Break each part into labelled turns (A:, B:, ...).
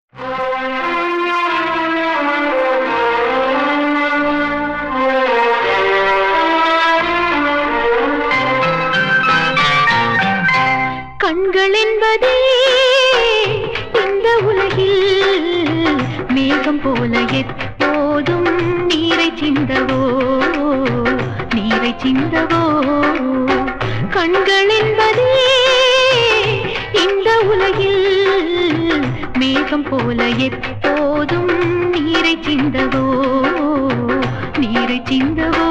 A: கண்கள் என்பதே இந்த உலகில் மேகம் போல எப்போதும் நீரை சிந்தவோ நீரை சிந்தவோ கண்கள் என்பதே இந்த உலகில் மேகம் போல எப்போதும் நீரை சிந்தவோ நீரை சிந்தவோ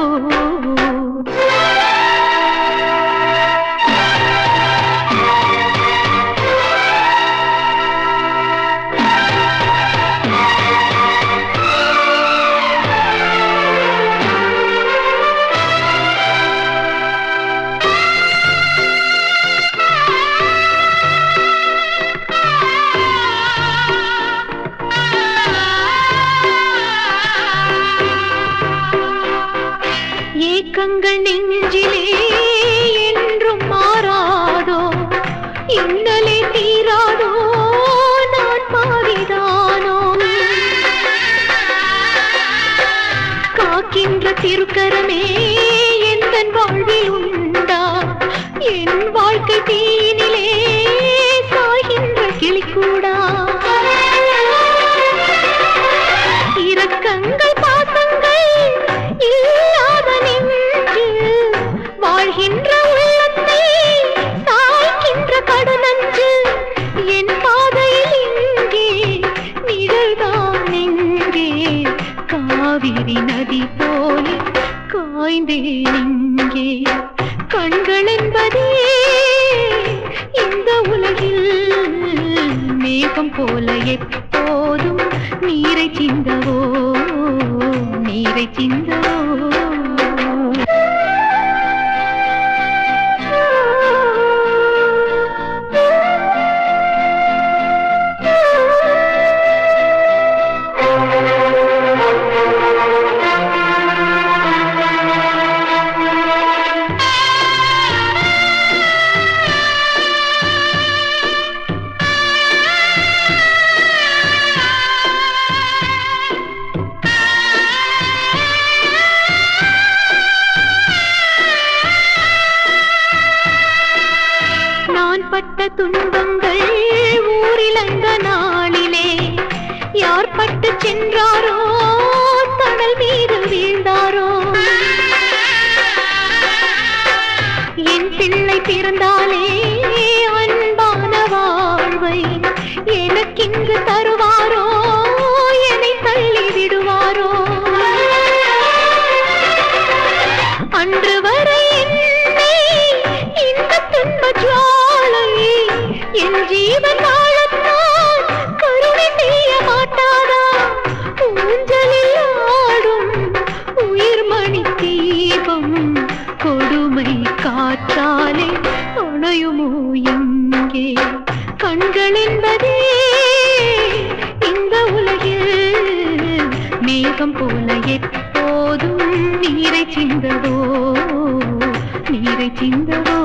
A: ஏக்கங்கள் நெஞ்சிலே என்றும் மாறாதோ இன்னலே தீராதோ நான் பாவிதானோ காக்கின்ற திருக்கரமே எந்த வாழ்வில் உண்டா என் வாழ்க்கை தீனிலே சாகின்ற கிளிக்கூடா இரக்கங்கள் பாசங்கள் இல்லாத நெஞ்சு வாழ்கின்ற உள்ளத்தை சாய்க்கின்ற கடுநஞ்சு என் பாதையில் இங்கே நிழல்தான் எங்கே காவிரி நதி போல காய்ந்தேன் இங்கே கண்கள் என்பதே இந்த உலகில் மேகம் போல எப்போதும் நீரை சிந்தவோ நீரை சிந்தவோ நான் பட்ட துன்பங்கள் ஊரில் அந்த நாளிலே யார் பட்டு சென்றாரோ தடல் மீது வீழ்ந்தாரோ என் பிள்ளை பிறந்தாலே அன்பான வாழ்வை எனக்கிங்கு தருவாரோ என்னை தள்ளி விடுவாரோ அன்று வரை என்னை இந்த துன்ப ஜுவாலை என் ஜீவன் வாழத்தான் கருணை செய்ய மாட்டாரா ஊஞ்சலில் ஆடும் உயிர்மணி தீபம் கொடுமை காற்றாலே அணையுமோ எங்கே கண்கள் என்பதே இந்த உலகில் மேகம் போல எப்போதும் நீரை சிந்தவோ நீரை சிந்தவோ